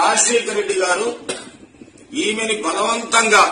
రాజశేఖర రెడ్డి గారు ఈమెని బలవంతంగా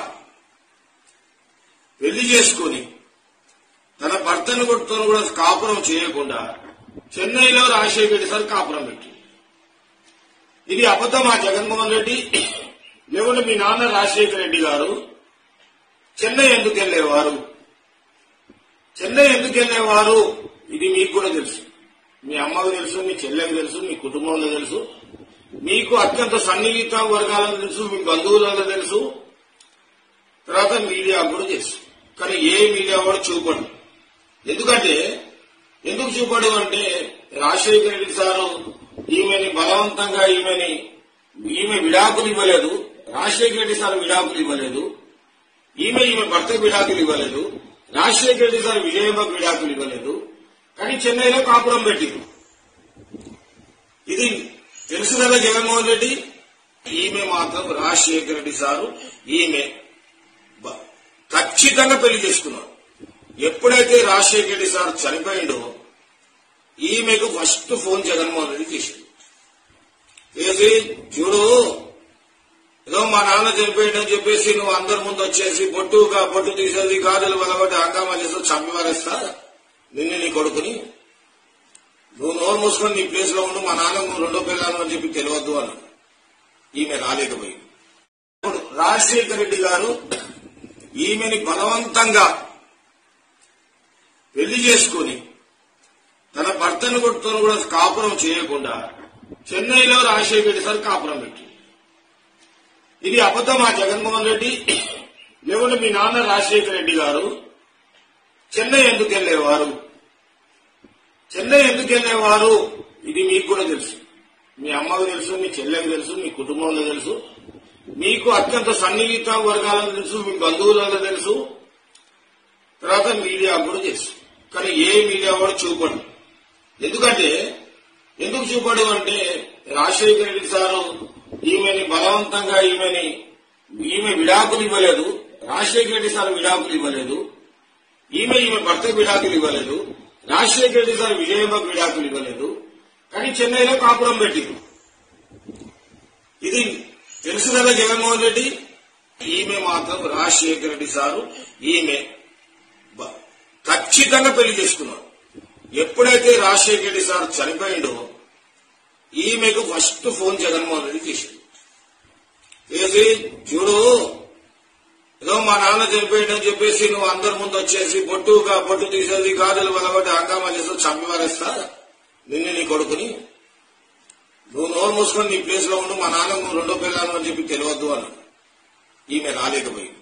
పెళ్లి చేసుకుని తన భర్తను కొడుతో కూడా కాపురం చేయకుండా చెన్నైలో రాజశేఖర రెడ్డి సార్ కాపురం పెట్టి ఇది అబద్ధమా జగన్మోహన్ రెడ్డి లేకుంటే మీ నాన్న రాజశేఖర రెడ్డి గారు చెన్నై ఎందుకు వెళ్లేవారు చెన్నై ఎందుకు వెళ్లేవారు ఇది మీకు కూడా తెలుసు మీ అమ్మకు తెలుసు మీ చెల్లెకు తెలుసు మీ కుటుంబంలో తెలుసు మీకు అత్యంత సన్నిహిత వర్గాలకు తెలుసు మీ బంధువులలో తెలుసు తర్వాత మీడియా కూడా తెలుసు కానీ ఏ మీడియా కూడా చూపడు ఎందుకంటే ఎందుకు చూపడు అంటే రాజశేఖర రెడ్డి సారు ఈమెని బలవంతంగా ఈమెని ఈమె విడాకులు ఇవ్వలేదు రాజశేఖర రెడ్డి సార్ విడాకులు ఇవ్వలేదు ఈమె ఈమె భర్త విడాకులు ఇవ్వలేదు రాజశేఖర రెడ్డి సార్ విజయమ్మకు విడాకులు ఇవ్వలేదు కానీ చెన్నైలో కాపురం పెట్టింది ఇది తెలుసు కదా జగన్మోహన్ రెడ్డి ఈమె మాత్రం రాజశేఖర రెడ్డి సారు ఈమె బ- ఖచ్చితంగా పెళ్లి చేసుకున్నారు ఎప్పుడైతే రాజశేఖర రెడ్డి సార్ చనిపోయిండో ఈమెకు ఫస్ట్ ఫోన్ జగన్మోహన్ రెడ్డి చేసింది చేసి చూడు ఏదో మా నాన్న చనిపోయిండని చెప్పేసి నువ్వు అందరి ముందు వచ్చేసి బొట్టుగా బొట్టు తీసేసి గాజులు వలగొట్టి హంగామా చేసి చంపి వారేస్తా నిన్ను నీ కొడుకుని నువ్వు నోరు మూసుకొని నీ ప్లేస్ లో ఉండు మా నాన్న నువ్వు రెండో పిల్లలు అని చెప్పి తెలియద్దు అన్నాడు ఈమె రాలేకపోయింది ఇప్పుడు రాజశేఖర రెడ్డి గారు ఈమెని బలవంతంగా పెళ్లి చేసుకుని తన భర్తను కొడుతో కూడా కాపురం చేయకుండా చెన్నైలో రాజశేఖర రెడ్డి సార్ కాపురం పెట్టి ఇది అబద్ధమా జగన్మోహన్ రెడ్డి లేకుంటే మీ నాన్న రాజశేఖర రెడ్డి గారు చెన్నై ఎందుకు వెళ్లేవారు చెన్నై ఎందుకు వెళ్లేవారు ఇది మీకు కూడా తెలుసు మీ అమ్మకు తెలుసు మీ చెల్లెకు తెలుసు మీ కుటుంబంలో తెలుసు మీకు అత్యంత సన్నిహిత వర్గాలకు తెలుసు మీ బంధువులలో తెలుసు తర్వాత మీడియా కూడా తెలుసు కానీ ఏ మీడియా కూడా చూపడు ఎందుకంటే ఎందుకు చూపడు అంటే రాజశేఖర రెడ్డి సారు ఈమెని బలవంతంగా ఈమెని ఈమె విడాకులు ఇవ్వలేదు రాజశేఖర రెడ్డి సార్ విడాకులు ఇవ్వలేదు ఈమె ఈమె భర్త విడాకులు ఇవ్వలేదు రాజశేఖర రెడ్డి సార్ విజయమ్మకు విడాకులు ఇవ్వలేదు కానీ చెన్నైలో కాపురం పెట్టింది ఇది తెలుసు కదా జగన్మోహన్ రెడ్డి ఈమె మాత్రం రాజశేఖర రెడ్డి సారు ఈమె బ- ఖచ్చితంగా పెళ్లి చేసుకున్నారు ఎప్పుడైతే రాజశేఖర రెడ్డి సార్ చనిపోయిండో ఈమెకు ఫస్ట్ ఫోన్ జగన్మోహన్ రెడ్డి చేసింది చేసి చూడు ఏదో మా నాన్న చనిపోయిండని చెప్పేసి నువ్వు అందరి ముందు వచ్చేసి బొట్టుగా బొట్టు తీసేసి గాజులు వలగొట్టి హంగామా చేసి చంపి వారేస్తా నిన్ను నీ కొడుకుని నువ్వు నోరు మూసుకొని నీ ప్లేస్ లో ఉండు మా నాన్న నువ్వు రెండో పిల్లలు అని చెప్పి తెలియద్దు అన్నాడు ఈమె రాలేకపోయింది